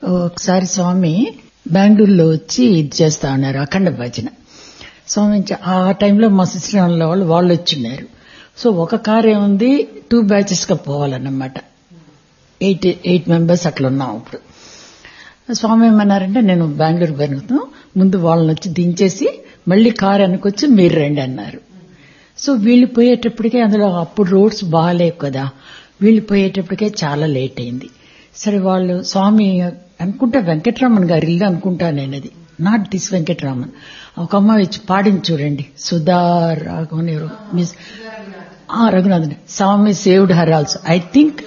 ఒకసారి స్వామి బెంగళూరులో వచ్చి ఇది చేస్తా ఉన్నారు అఖండ భజన స్వామి చ- ఆ టైంలో మా సిస్టర్ వాళ్ళు వాళ్ళు వచ్చిన్నారు సో ఒక కార్ ఏముంది టూ బ్యాచెస్ గా పోవాలన్నమాట ఎయిట్ ఎయిట్ మెంబర్స్ అట్లా ఉన్నాం ఇప్పుడు స్వామి ఏమన్నారంటే నేను బెంగళూరు పెరుగుతాం ముందు వాళ్ళని వచ్చి దించేసి మళ్ళీ కార్ అనుకొచ్చి మీరు రండి అన్నారు సో వీళ్ళు పోయేటప్పటికే అందులో అప్పుడు రోడ్స్ బాగాలేవు కదా వీళ్ళు పోయేటప్పటికే చాలా లేట్ అయింది సరే వాళ్ళు స్వామి అనుకుంటా వెంకటరామన్ గారి ఇల్లు అనుకుంటా నేను అది నాట్ దిస్ వెంకటరామన్ ఒక అమ్మాయి వచ్చి పాడింది చూడండి సుధా రాఘవన్ ఎవరు మిస్ ఆ, Raghunathan Swami saved her also I think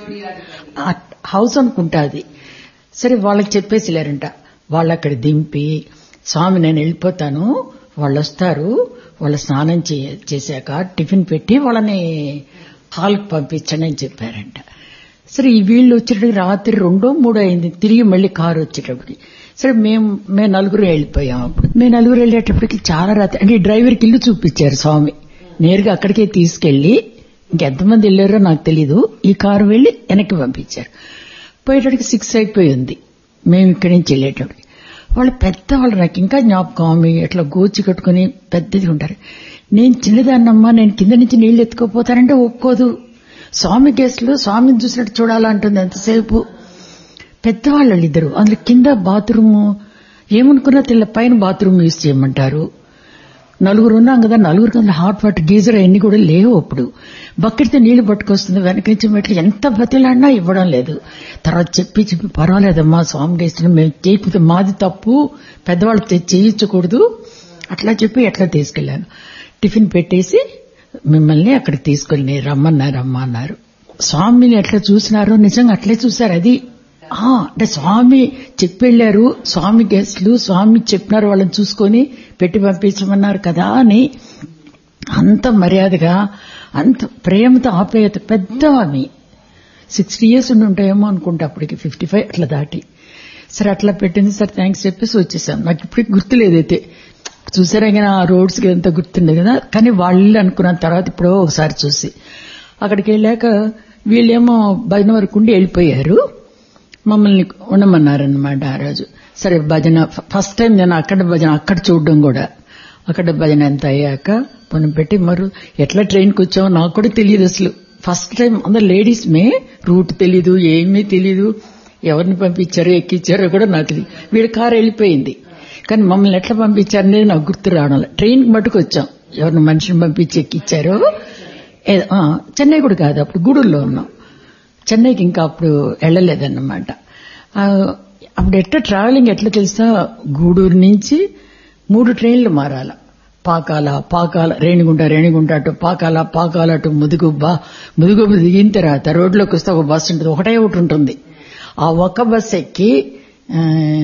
house అనుకుంటా అది సరే వాళ్ళకి చెప్పేసి లేరంట వాళ్ళు అక్కడ దింపి స్వామి నేను వెళ్ళిపోతాను వాళ్ళు వస్తారు వాళ్ళ స్నానం చే- చేశాక టిఫిన్ పెట్టి వాళ్ళని హాల్కి పంపించండి అని చెప్పారంట సరే ఈ వీళ్ళు వచ్చేటప్పటికి రాత్రి రెండో మూడో అయింది తిరిగి మళ్ళీ కారు వచ్చేటప్పటికి సరే మేము మేము నలుగురు వెళ్ళిపోయాం అప్పుడు మేము నలుగురు వెళ్ళేటప్పటికి చాలా రాత్రి అంటే ఈ డ్రైవర్కి ఇల్లు చూపించారు స్వామి నేరుగా అక్కడికే తీసుకెళ్లి ఇంకెంతమంది వెళ్ళారో నాకు తెలీదు ఈ కారు వెళ్లి వెనక్కి పంపించారు పోయేటప్పటికి సిక్స్ అయిపోయి ఉంది మేము ఇక్కడి నుంచి వెళ్ళేటప్పటికి వాళ్ళు పెద్దవాళ్ళు నాకు ఇంకా జ్ఞాపకం ఆమె ఇట్లా గోచి కట్టుకుని పెద్దది ఉంటారు నేను చిన్నదాన్నమ్మా నేను కింద నుంచి నీళ్లు ఎత్తుకోపోతానంటే ఒప్పుకోదు స్వామి కేసులో స్వామిని చూసినట్టు చూడాలంటుంది ఎంతసేపు పెద్దవాళ్ళు ఇద్దరు అందులో కింద బాత్రూమ్ ఏమనుకున్నా తెల్ల పైన బాత్రూమ్ యూజ్ చేయమంటారు నలుగురు ఉన్నాం కదా నలుగురు కదా హాట్ వాటర్ గీజర్ అన్ని కూడా లేవు అప్పుడు బకెట్తో నీళ్లు పట్టుకొస్తుంది వెనక నుంచి మెట్లు ఎంత బతిలాడినా ఇవ్వడం లేదు తర్వాత చెప్పి చెప్పి పర్వాలేదమ్మా స్వామి ఇస్తున్నాం మేము చేయకపోతే మాది తప్పు పెద్దవాళ్ళు తె- చేయించకూడదు అట్లా చెప్పి ఎట్లా తీసుకెళ్లాను టిఫిన్ పెట్టేసి మిమ్మల్ని అక్కడికి తీసుకెళ్ళి రమ్మన్నారు రమ్మ అన్నారు స్వామిని ఎట్లా చూసినారో నిజంగా అట్లే చూశారు అది ఆ, అంటే స్వామి చెప్పెళ్లారు స్వామి గెస్ట్లు స్వామి చెప్పినారు వాళ్ళని చూసుకొని పెట్టి పంపించమన్నారు కదా అని అంత మర్యాదగా అంత ప్రేమతో ఆప్యాయత పెద్ద ఆమె సిక్స్టీ ఇయర్స్ ఉండి ఉంటాయేమో అనుకుంటా అప్పటికి ఫిఫ్టీ ఫైవ్ అట్లా దాటి సరే అట్లా పెట్టింది సరే థ్యాంక్స్ చెప్పేసి వచ్చేసాను నాకు ఇప్పటికి గుర్తులేదైతే చూసారా కానీ ఆ రోడ్స్ కి ఎంత గుర్తుండే కదా కానీ వాళ్ళు అనుకున్న తర్వాత ఇప్పుడో ఒకసారి చూసి అక్కడికి వెళ్ళాక వీళ్ళేమో భజన వరకు ఉండి వెళ్ళిపోయారు మమ్మల్ని ఉండమన్నారనమాట ఆ రోజు సరే భజన ఫస్ట్ టైం నేను అక్కడ భజన అక్కడ చూడడం కూడా అక్కడ భజన ఎంత అయ్యాక పొనం పెట్టి మరి ఎట్లా ట్రైన్కి వచ్చామో నాకు కూడా తెలియదు అసలు ఫస్ట్ టైం అందరు లేడీస్ మే రూట్ తెలీదు ఏమీ తెలీదు ఎవరిని పంపించారో ఎక్కించారో కూడా నాకు తెలియదు వీడి కారు వెళ్ళిపోయింది కానీ మమ్మల్ని ఎట్లా పంపించారు అనేది నాకు గుర్తు రావడం లేదు. ట్రైన్కి మటుకు వచ్చాం ఎవరిని మనిషిని పంపించి ఎక్కించారో ఏ- ఆ, చెన్నై కూడా కాదు అప్పుడు గూడూరులో ఉన్నాం చెన్నైకి ఇంకా అప్పుడు వెళ్ళలేదన్నమాట ఆ, అప్పుడు ఎట్లా ట్రావెలింగ్ ఎట్లా తెలుసా గూడూరు నుంచి మూడు ట్రైన్లు మారాల పాకాల పాకాల రేణిగుంట రేణిగుంట అటు పాకాల పాకాల అటు ముదుగుబ్బ ముదుగుబ్బ దిగిన తర్వాత రోడ్లోకి వస్తే ఒక బస్సు ఉంటుంది ఒకటే ఒకటి ఉంటుంది ఆ ఒక్క బస్సు ఎక్కి ఆ,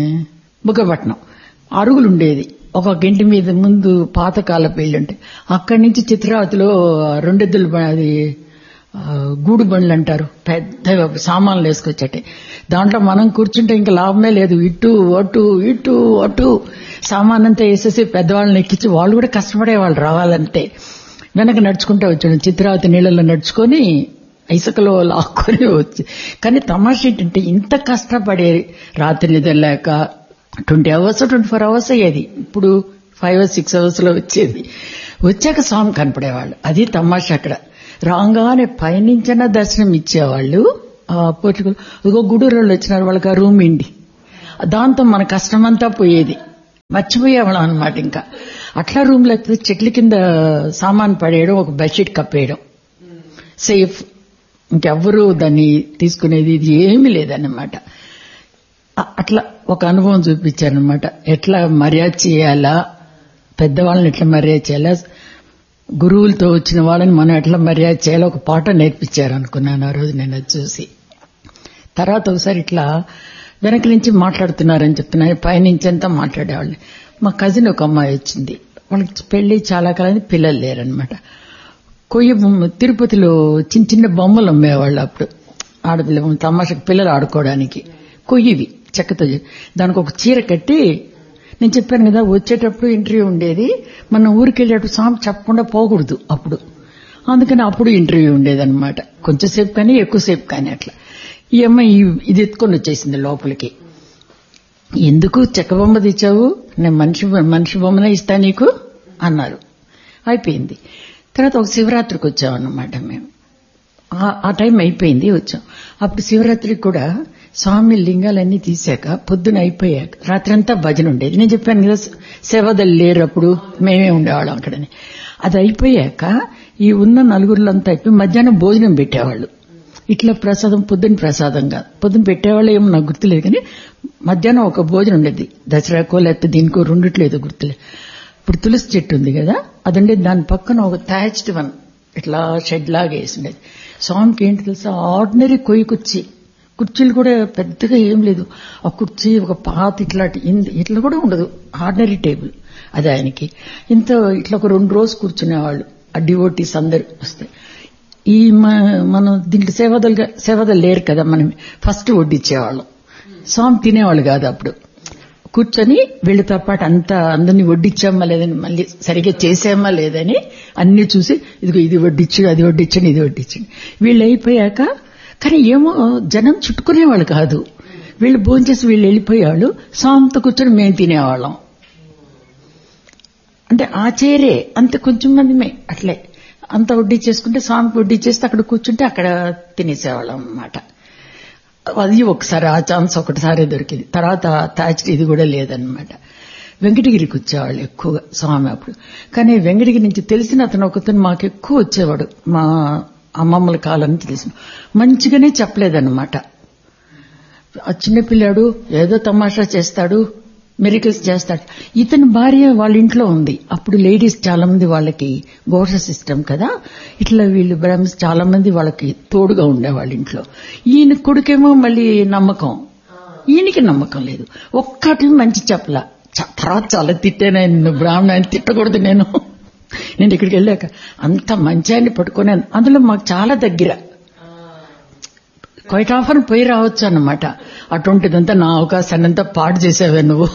బుగ్గపట్నం అరుగులు ఉండేది ఒక గంటి మీద ముందు పాతకాల పెళ్లి ఉంటే అక్కడి నుంచి చిత్రావతిలో రెండెద్దులు బ- అది ఆ, గూడు బండ్లు అంటారు పెద్ద సామాన్లు వేసుకొచ్చటే దాంట్లో మనం కూర్చుంటే ఇంకా లాభమే లేదు ఇటు అటు ఇటు అటు సామాన్ అంతా వేసేసి పెద్దవాళ్ళని ఎక్కించి వాళ్ళు కూడా కష్టపడేవాళ్ళు రావాలంటే వెనక నడుచుకుంటూ వచ్చాడు చిత్రావతి నీళ్ళలో నడుచుకొని ఇసుకలో లాక్కొని వచ్చి కానీ తమాష ఏంటంటే ఇంత కష్టపడేది రాత్రి నిద్ర లేక twenty hours twenty four hours అయ్యేది ఇప్పుడు ఫైవ్ సిక్స్ అవర్స్ లో వచ్చేది వచ్చాక స్వామి కనపడేవాళ్ళు అది తమాషా అక్కడ రాగానే పైనుంచైనా దర్శనం ఇచ్చేవాళ్ళు ఆ పోర్చుగల్ ఇదిగో గుడూరు వాళ్ళు వచ్చినారు వాళ్ళకి ఆ రూమ్ ఇండి దాంతో మన కష్టమంతా పోయేది మర్చిపోయేవాళ్ళం అనమాట ఇంకా అట్లా రూమ్ లేకపోతే చెట్ల కింద సామాన్ పడేయడం ఒక బెడ్షీట్ కప్పేయడం సేఫ్ ఇంకెవ్వరూ దాన్ని తీసుకునేది ఇది ఏమీ లేదన్నమాట అ- అట్లా ఒక అనుభవం చూపించారనమాట ఎట్లా మర్యాద చేయాలా పెద్దవాళ్ళని ఎట్లా మర్యాద చేయాలా గురువులతో వచ్చిన వాళ్ళని మనం ఎట్లా మర్యాద చేయాలో ఒక పాట నేర్పించారు అనుకున్నాను ఆ రోజు నేను అది చూసి తర్వాత ఒకసారి ఇట్లా వెనక నుంచి మాట్లాడుతున్నారని చెప్తున్నారు పైనుంచి అంతా మాట్లాడేవాళ్ళు మా కజిన్ ఒక అమ్మాయి వచ్చింది వాళ్ళకి పెళ్లి చాలా కాలం పిల్లలు లేరనమాట కొయ్య బొమ్మ తిరుపతిలో చిన్న చిన్న బొమ్మలు అమ్మేవాళ్ళు అప్పుడు ఆడపిల్ల బొమ్మ, తమాషకు పిల్లలు ఆడుకోవడానికి కొయ్యివి చెక్కతో చే- దానికి ఒక చీర కట్టి నేను చెప్పాను కదా వచ్చేటప్పుడు ఇంటర్వ్యూ ఉండేది మనం ఊరికి వెళ్ళేటప్పుడు సాంగ్ చెప్పకుండా పోకూడదు అప్పుడు అందుకని అప్పుడు ఇంటర్వ్యూ ఉండేదన్నమాట కొంచెంసేపు కానీ ఎక్కువసేపు కానీ అట్లా ఈ అమ్మాయి ఈ- ఇది ఎత్తుకొని వచ్చేసింది లోపలికి ఎందుకు చెక్క బొమ్మ తెచ్చావు నేను మనిషి మనిషి బొమ్మనే ఇస్తా నీకు అన్నారు అయిపోయింది తర్వాత ఒక శివరాత్రికి వచ్చామన్నమాట మేము ఆ- ఆ టైం అయిపోయింది వచ్చాం అప్పుడు శివరాత్రికి కూడా స్వామి లింగాలన్నీ తీశాక పొద్దున అయిపోయాక రాత్రంతా భజన ఉండేది నేను చెప్పాను కదా సేవదలు లేరు అప్పుడు మేమే ఉండేవాళ్ళం అక్కడని అది అయిపోయాక ఈ ఉన్న నలుగురులంతా అయిపోయి మధ్యాహ్నం భోజనం పెట్టేవాళ్ళు ఇట్లా ప్రసాదం పొద్దున ప్రసాదం కాదు పొద్దున పెట్టేవాళ్ళు ఏమో నాకు గుర్తులేదు కానీ మధ్యాహ్నం ఒక భోజనం ఉండేది దసరాకో లేకపోతే దీనికో రెండిట్లేదో గుర్తులేదు ఇప్పుడు తులసి చెట్టు ఉంది కదా అదండి దాని పక్కన ఒక థ్యాచ్డ్ వన్ ఇట్లా షెడ్ లాగా వేసి ఉండేది స్వామికి ఏంటి తెలుసా ఆర్డినరీ కొయ్యి కుర్చీ కుర్చీలు కూడా పెద్దగా ఏం లేదు ఆ కుర్చీ ఒక పాత ఇట్లాంటి ఇంత- ఇట్లా కూడా ఉండదు ఆర్డినరీ టేబుల్ అది ఆయనకి ఇంత ఇట్లా ఒక రెండు రోజు కూర్చునేవాళ్ళు ఆ డివోటీస్ అందరు వస్తే ఈ మ- మనం దీంట్లో సేవదలుగా సేవదలు లేరు కదా మనం ఫస్ట్ వడ్డిచ్చేవాళ్ళం స్వామి తినేవాళ్ళు కాదు అప్పుడు కూర్చొని వీళ్ళతో పాటు అంతా అందరినీ వడ్డిచ్చామా లేదని మళ్ళీ సరిగ్గా చేసామా లేదని అన్ని చూసి ఇదిగో ఇది వడ్డిచ్చు అది వడ్డించండి ఇది వడ్డించండి వీళ్ళు అయిపోయాక కానీ ఏమో జనం చుట్టుకునేవాళ్ళు కాదు వీళ్ళు భోంచేసి వీళ్ళు వెళ్ళిపోయేవాళ్ళు స్వామితో కూర్చొని మేము తినేవాళ్ళం అంటే ఆ చైరే అంత కొంచెం మందిమే అట్లే అంత వడ్డీ చేసుకుంటే స్వామికి వడ్డీ చేస్తే అక్కడ కూర్చుంటే అక్కడ తినేసేవాళ్ళం అన్నమాట అది ఒకసారి ఆ ఛాన్స్ ఒకటిసారి దొరికింది తర్వాత తాచి ఇది కూడా లేదనమాట వెంకటగిరికి వచ్చేవాళ్ళు ఎక్కువగా స్వామి అప్పుడు కానీ వెంకటగిరి నుంచి తెలిసిన అతను ఒకతను మాకు ఎక్కువ వచ్చేవాడు మా అమ్మమ్మల కాలం నుంచి తెలిసిన మంచిగానే చెప్పలేదన్నమాట ఆ చిన్నపిల్లాడు ఏదో తమాషా చేస్తాడు మెరికల్స్ చేస్తాడు ఇతని భార్య వాళ్ళ ఇంట్లో ఉంది అప్పుడు లేడీస్ చాలా మంది వాళ్ళకి ఘోష సిస్టమ్ కదా ఇట్లా వీళ్ళు బ్రహ్మ్స్ చాలా మంది వాళ్ళకి తోడుగా ఉండే వాళ్ళ ఇంట్లో ఈయన కొడుకేమో మళ్ళీ నమ్మకం ఈయనకి నమ్మకం లేదు ఒక్కటి మంచి చెప్పలా చ- తర్వాత చాలా తిట్టాను ఆయన బ్రాహ్మణ ఆయన తిట్టకూడదు నేను నేను ఇక్కడికి వెళ్ళాక అంత మంచి ఆయన్ని పట్టుకుని అందులో మాకు చాలా దగ్గర క్వైట్ ఆఫర్ పోయి రావచ్చు అన్నమాట అటువంటిదంతా నా అవకాశాన్ని అంతా పాడు చేసావే నువ్వు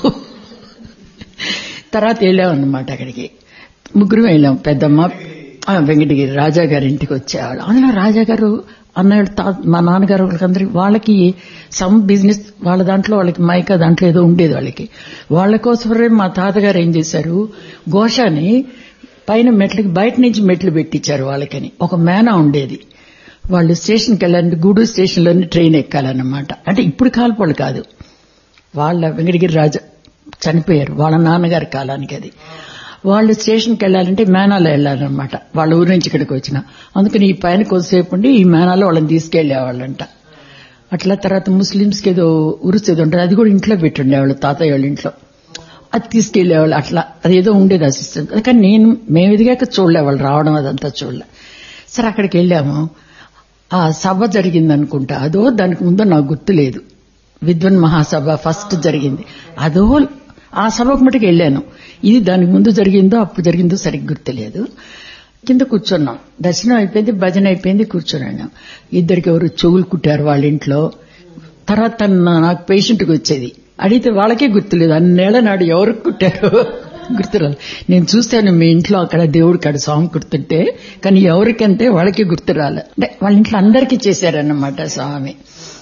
తర్వాత వెళ్ళామన్నమాట అక్కడికి ముగ్గురు వెళ్ళాం పెద్దమ్మ ఆ, వెంకటగిరి రాజా గారి ఇంటికి వచ్చేవాళ్ళు అందులో రాజా గారు అన్నయ్య తా- మా నాన్నగారు వాళ్ళకందరికి వాళ్ళకి సమ్ బిజినెస్ వాళ్ళ దాంట్లో వాళ్ళకి మైకా దాంట్లో ఏదో ఉండేది వాళ్ళకి వాళ్ళ కోసమే మా తాతగారు ఏం చేశారు ఘోషాని పైన మెట్లకి బయట నుంచి మెట్లు పెట్టించారు వాళ్ళకని ఒక మేనా ఉండేది వాళ్ళు స్టేషన్కి వెళ్ళాలంటే గూడూరు స్టేషన్లోనే ట్రైన్ ఎక్కాలన్నమాట అంటే ఇప్పుడు కాల్పోళ్ళు కాదు వాళ్ళ వెంకటగిరి రాజా చనిపోయారు వాళ్ళ నాన్నగారి కాలానికి అది వాళ్ళు స్టేషన్కి వెళ్ళాలంటే మేనాలో వెళ్ళాలన్నమాట వాళ్ళ ఊరి నుంచి ఇక్కడికి వచ్చిన అందుకని ఈ పైన కొద్దిసేపు ఉండి ఈ మేనాలో వాళ్ళని తీసుకెళ్లేవాళ్ళంట అట్లా తర్వాత ముస్లింస్కి ఏదో ఉరుసు ఏదో ఉంటుంది అది కూడా ఇంట్లో పెట్టుండేవాళ్ళు తాతయ్య వాళ్ళ ఇంట్లో అది తీసుకెళ్లేవాళ్ళు అట్లా అదేదో ఉండేది ఆ సిస్టమ్ కానీ నేను మేము ఎదిగాక చూడలే వాళ్ళు రావడం అదంతా చూడలే సరే అక్కడికి వెళ్ళాము ఆ సభ జరిగింది అనుకుంటా అదో దానికి ముందో నాకు గుర్తులేదు విద్వన్ మహాసభ ఫస్ట్ జరిగింది అదో ఆ సభకు మటుకు వెళ్ళాను ఇది దానికి ముందు జరిగిందో అప్పుడు జరిగిందో సరిగ్గా గుర్తులేదు కింద కూర్చున్నాం దర్శనం అయిపోయింది భజన అయిపోయింది కూర్చున్నాను ఇద్దరికి ఎవరు చెవులు కుట్టారు వాళ్ళ ఇంట్లో తర్వాత తను నాకు పేషెంట్కి వచ్చేది అడిగితే వాళ్ళకే గుర్తులేదు అన్నేళ్ల నాడు ఎవరికి కుట్టారు గుర్తురాదు నేను చూశాను మీ ఇంట్లో అక్కడ దేవుడు కాడ స్వామి కుడుతుంటే కానీ ఎవరికంటే వాళ్ళకి గుర్తు రాలే అంటే వాళ్ళ ఇంట్లో అందరికీ చేశారన్నమాట స్వామి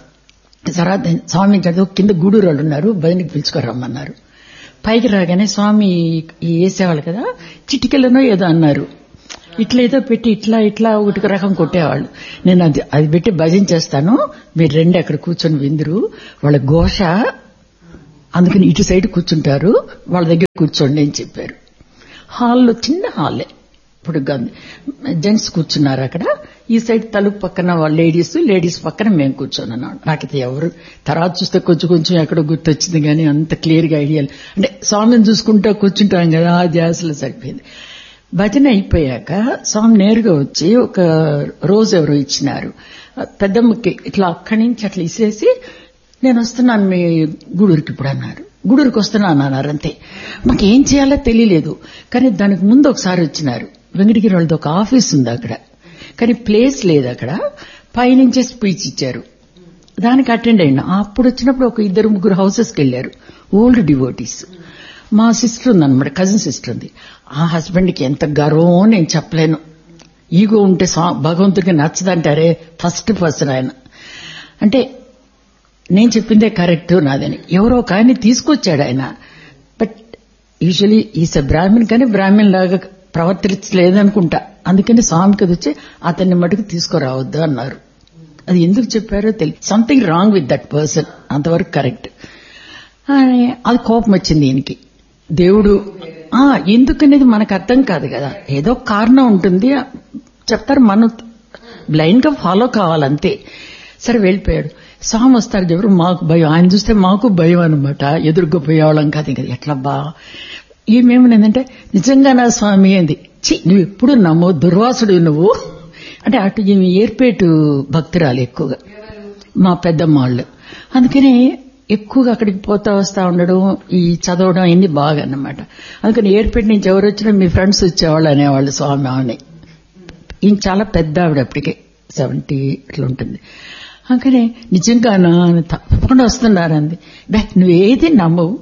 తర్వాత స్వామి చదువు కింద గూడూరు వాళ్ళు ఉన్నారు భజనకి పిలుచుకోరమ్మన్నారు పైకి రాగానే స్వామి ఈ వేసేవాళ్ళు కదా చిటికెలనో ఏదో అన్నారు ఇట్లా ఏదో పెట్టి ఇట్లా ఇట్లా ఒకటి రకం కొట్టేవాళ్ళు నేను అది అది పెట్టి భజన చేస్తాను మీరు రెండు అక్కడ కూర్చొని విందురు వాళ్ళ ఘోష అందుకని ఇటు సైడ్ కూర్చుంటారు వాళ్ళ దగ్గర కూర్చోండి అని చెప్పారు హాల్లో చిన్న హాలే ఇప్పుడు జెంట్స్ కూర్చున్నారు అక్కడ ఈ సైడ్ తలుపు పక్కన వాళ్ళ లేడీస్ లేడీస్ పక్కన మేము కూర్చొన్నాను నాకైతే ఎవరు తర్వాత చూస్తే కొంచెం కొంచెం ఎక్కడో గుర్తొచ్చింది కానీ అంత క్లియర్ గా ఐడియా అంటే స్వామిని చూసుకుంటా కూర్చుంటాం కదా ఆ ధ్యాసలో సరిపోయింది భజన అయిపోయాక స్వామి నేరుగా వచ్చి ఒక రోజు ఎవరో ఇచ్చినారు పెద్దమ్మకి ఇట్లా అక్కడి నుంచి అట్లా ఇసేసి నేను వస్తున్నాను మీ గూడూరుకి ఇప్పుడు అన్నారు గూడూరుకి వస్తున్నాను అన్నారు అంతే మాకు ఏం చేయాలో తెలియలేదు కానీ దానికి ముందు ఒకసారి వచ్చినారు వెంకటగిరి వాళ్ళది ఒక ఆఫీస్ ఉంది అక్కడ కానీ ప్లేస్ లేదు అక్కడ పైనుంచే స్పీచ్ ఇచ్చారు దానికి అటెండ్ అయినా అప్పుడు వచ్చినప్పుడు ఒక ఇద్దరు ముగ్గురు హౌసెస్కి వెళ్ళారు ఓల్డ్ డివోటీస్ మా సిస్టర్ ఉందన్నమాట కజిన్ సిస్టర్ ఉంది ఆ హస్బెండ్కి ఎంత గర్వం నేను చెప్పలేను ఈగో ఉంటే భగవంతుడికి నచ్చదంటారే ఫస్ట్ పర్సన్ ఆయన అంటే నేను చెప్పిందే కరెక్ట్ నాదని ఎవరో ఒక ఆయన తీసుకొచ్చాడు ఆయన but usually is a Brahmin కానీ బ్రాహ్మణ్ లాగా ప్రవర్తించలేదనుకుంటా అందుకని స్వామికి అది వచ్చి అతన్ని మటుకు తీసుకురావద్దు అన్నారు అది ఎందుకు చెప్పారో తెలియదు something wrong with that person అంతవరకు కరెక్ట్ అది కోపం వచ్చింది ఈయనకి దేవుడు ఆ ఎందుకనేది మనకు అర్థం కాదు కదా ఏదో కారణం ఉంటుంది చెప్తారు మనం బ్లైండ్ గా ఫాలో కావాలంతే సరే వెళ్ళిపోయాడు స్వామి వస్తారు ఎవరు మాకు భయం ఆయన చూస్తే మాకు భయం అనమాట ఎదురుగా పోయేవాళ్ళం కాదు ఇంకా ఎట్లబ్బా ఈమెమనేందంటే నిజంగా నా స్వామి అంది చి నువ్వు ఎప్పుడు నమ్మో దుర్వాసుడు నువ్వు అంటే అటు ఈమె ఏర్పేటు భక్తురాలు ఎక్కువగా మా పెద్దమ్మ వాళ్ళు అందుకని ఎక్కువగా అక్కడికి పోతా వస్తా ఉండడం ఈ చదవడం అన్ని బాగా అన్నమాట అందుకని ఏర్పేట నుంచి ఎవరు వచ్చినా మీ ఫ్రెండ్స్ వచ్చేవాళ్ళు అనేవాళ్ళు స్వామి ఆమె ఈయన చాలా పెద్ద ఆవిడ అప్పటికే సెవెంటీ ఇట్లా ఉంటుంది అందుకని నిజంగా తప్పకుండా వస్తున్నారు అంది బే నువ్వేది నమ్మవు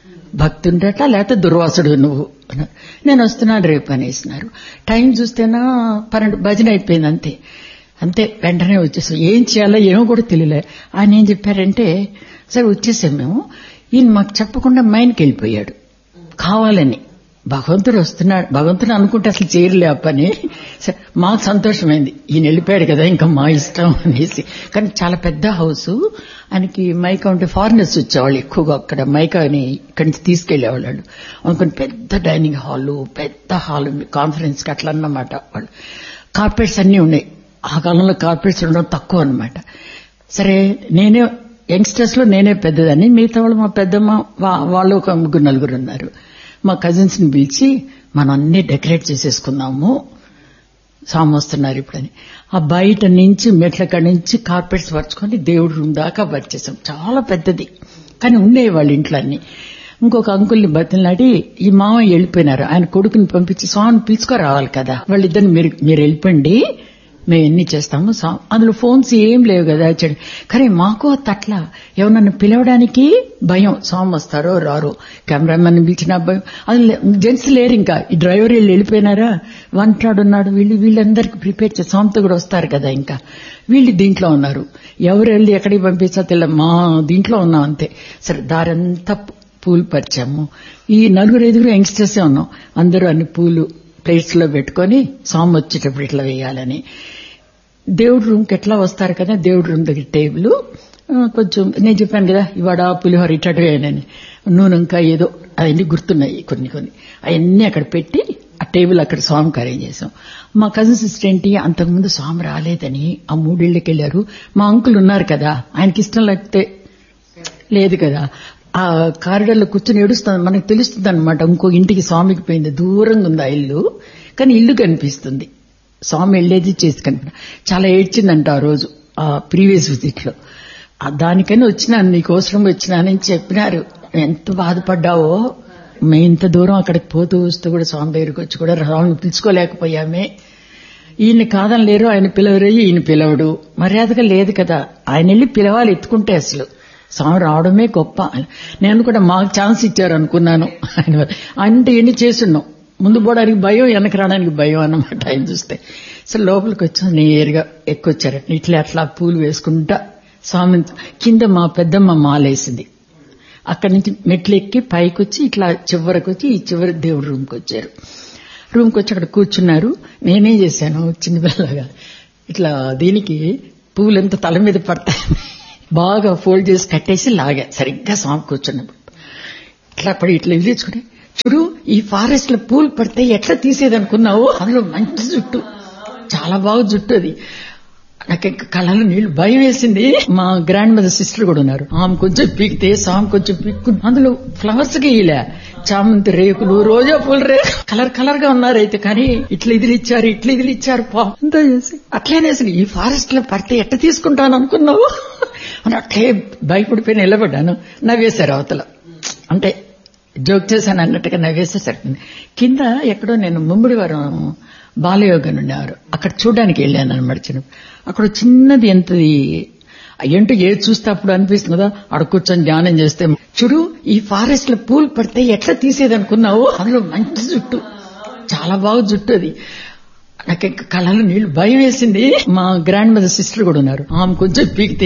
భక్తుండట లేకపోతే దుర్వాసుడు నువ్వు నేను వస్తున్నాను రేపు అనేసినారు టైం చూస్తేనా పన్నెండు భజన అయిపోయింది అంతే అంతే వెంటనే వచ్చేసాం ఏం చేయాలో ఏమో కూడా తెలియలే ఆయన ఏం చెప్పారంటే సరే వచ్చేసాం మేము ఈయన మాకు చెప్పకుండా మైన్కి వెళ్ళిపోయాడు కావాలని భగవంతుడు వస్తున్నాడు భగవంతుడు అనుకుంటే అసలు చేయలే ఆ పని సరే మాకు సంతోషమైంది ఈయన వెళ్ళిపోయాడు కదా ఇంకా మా ఇష్టం అనేసి కానీ చాలా పెద్ద హౌస్ ఆయనకి మైకా ఉంటే ఫారినర్స్ వచ్చేవాళ్ళు ఎక్కువగా అక్కడ మైకాని ఇక్కడి నుంచి తీసుకెళ్లేవాళ్ళు అనుకుని పెద్ద డైనింగ్ హాల్ పెద్ద హాల్ కాన్ఫరెన్స్ కి అట్లా అన్నమాట వాళ్ళు కార్పెట్స్ అన్ని ఉన్నాయి ఆ కాలంలో కార్పెట్స్ ఉండడం తక్కువ అనమాట సరే నేనే యంగ్స్టర్స్ లో నేనే పెద్దదాన్ని మిగతా వాళ్ళు మా పెద్దమ్మ వాళ్ళు ఒక ముగ్గురు నలుగురు ఉన్నారు మా కజిన్స్ ని పిలిచి మనం అన్ని డెకరేట్ చేసేసుకుందాము స్వామి వస్తున్నారు ఇప్పుడని ఆ బయట నుంచి మెట్ల కాడి నుంచి కార్పెట్స్ పరుచుకొని దేవుడి రూమ్ దాకా పరిచేసాం చాలా పెద్దది కానీ ఉండేవి వాళ్ళ ఇంట్లో అన్ని ఇంకొక అంకుల్ని బతిలాడి ఈ మామయ్య వెళ్ళిపోయినారు ఆయన కొడుకుని పంపించి స్వామిని పిలుచుకోరావాలి కదా వాళ్ళిద్దరిని మీరు మీరు వెళ్ళిపోండి మేము ఎన్ని చేస్తాము అందులో ఫోన్స్ ఏం లేవు కదా చెడు కానీ మాకు తట్ల ఎవరన్నా పిలవడానికి భయం స్వామి వస్తారో రారో కెమెరామెన్ పిలిచిన భయం అది జెంట్స్ లేరు ఇంకా ఈ డ్రైవర్ వీళ్ళు వెళ్ళిపోయినారా వంటాడు ఉన్నాడు వీళ్ళు వీళ్ళందరికీ ప్రిపేర్ చేసి స్వామితో కూడా వస్తారు కదా ఇంకా వీళ్ళు దీంట్లో ఉన్నారు ఎవరు వెళ్ళి ఎక్కడికి పంపించా తెల్ల మా దీంట్లో ఉన్నాం అంతే సరే దారంతా పూలు పరిచాము ఈ నలుగురు ఐదుగురు యంగ్స్టర్సే ఉన్నాం అందరూ అన్ని పూలు ప్లేట్స్ లో పెట్టుకొని స్వామి వచ్చేటప్పుడు ఇట్లా వేయాలని దేవుడి రూమ్కి ఎట్లా వస్తారు కదా దేవుడి రూమ్ దగ్గర టేబుల్ కొంచెం నేను చెప్పాను కదా ఇవాడ పులిహోర ఇట్టడవేనని నూనెంకా ఏదో అవన్నీ గుర్తున్నాయి కొన్ని కొన్ని అవన్నీ అక్కడ పెట్టి ఆ టేబుల్ అక్కడ స్వామికి అరేంజ్ చేసాం మా కజిన్ సిస్టర్ ఏంటి అంతకుముందు స్వామి రాలేదని ఆ మూడేళ్లకి వెళ్ళారు మా అంకుల్ ఉన్నారు కదా ఆయనకి ఇష్టం లేకపోతే లేదు కదా ఆ కారిడార్లో కూర్చొని ఏడుస్తుంది మనకు తెలుస్తుంది అనమాట ఇంకో ఇంటికి స్వామికి పోయింది దూరంగా ఉంది ఆ ఇల్లు కానీ ఇల్లు కనిపిస్తుంది స్వామి వెళ్ళేది చేసి కనిపి చాలా ఏడ్చిందంట ఆ రోజు ఆ ప్రీవియస్ విజిట్ లో దానికని వచ్చినాను నీకోసం వచ్చినానని చెప్పినారు ఎంత బాధపడ్డావో మేము ఇంత దూరం అక్కడికి పోతూ వస్తూ కూడా స్వామి దగ్గరికి వచ్చి కూడా స్వామిని పిలుచుకోలేకపోయామే ఈయన కాదని లేరు ఆయన పిలవరయ్యి ఈయన పిలవడు మర్యాదగా లేదు కదా ఆయన వెళ్ళి పిలవాలి ఎత్తుకుంటే అసలు స్వామి రావడమే గొప్ప నేను కూడా మాకు ఛాన్స్ ఇచ్చారు అనుకున్నాను ఆయన అంటే ఎన్ని చేస్తున్నాం ముందు పోవడానికి భయం వెనక రావడానికి భయం అన్నమాట ఆయన చూస్తే సో లోపలికి వచ్చాం నేరుగా ఎక్కువచ్చారు ఇట్లా అట్లా పూలు వేసుకుంటా స్వామి కింద మా పెద్దమ్మ మాలేసింది అక్కడి నుంచి మెట్లు ఎక్కి పైకి వచ్చి ఇట్లా చివరికి వచ్చి ఈ చివరి దేవుడి రూమ్కి వచ్చారు రూమ్కి వచ్చి అక్కడ కూర్చున్నారు నేనేం చేశాను చిన్నపిల్లగా ఇట్లా దీనికి పూలంతా తల మీద పడతాయి బాగా ఫోల్డ్ చేసి కట్టేసి లాగా సరిగ్గా స్వామి కూర్చున్నప్పుడు ఇట్లా పడి ఇట్లా విదిలించుకుని చూడు ఈ ఫారెస్ట్ లో పూలు పడితే ఎట్లా తీసేదనుకున్నావు అందులో మంచి జుట్టు చాలా బాగా జుట్టు అది నాకు కళ్ళలో నీళ్లు భయం వేసింది మా గ్రాండ్ మదర్ సిస్టర్ కూడా ఉన్నారు ఆమె కొంచెం పీకితే సామె కొంచెం పీక్కు అందులో ఫ్లవర్స్ కి ఇలా చామంతి రేకులు రోజా పూల రేకు కలర్ కలర్ గా ఉన్నారు అయితే కానీ ఇట్లా ఇదిలి ఇచ్చారు ఇట్లా ఇదిలి ఇచ్చారు అంతా చేసి అట్లనే అసలు ఈ ఫారెస్ట్ లో పడితే ఎట్లా తీసుకుంటాను అనుకున్నావు అని అట్లే భయపడిపోయి నిలబడ్డాను నవ్వేశారు అవతల అంటే జోక్ చేశాను అన్నట్టుగా నవ్వేస్తే సరిపోయింది కింద ఎక్కడో నేను ముంబడి వారం బాలయోగన్ ఉండేవారు అక్కడ చూడడానికి వెళ్ళాను అనమాట చిన్న అక్కడ చిన్నది ఎంతది ఏంటో ఏది చూస్తే అప్పుడు అనిపిస్తుంది కదా అక్కడ కూర్చొని ధ్యానం చేస్తే చూడు ఈ ఫారెస్ట్ లో పూలు పడితే ఎట్లా తీసేదనుకున్నావు అందులో మంచి జుట్టు చాలా బాగా జుట్టు అది నాకు కళ్ళలో నీళ్లు భయం వేసింది మా గ్రాండ్ మదర్ సిస్టర్ కూడా ఉన్నారు ఆమె కొంచెం పీకితే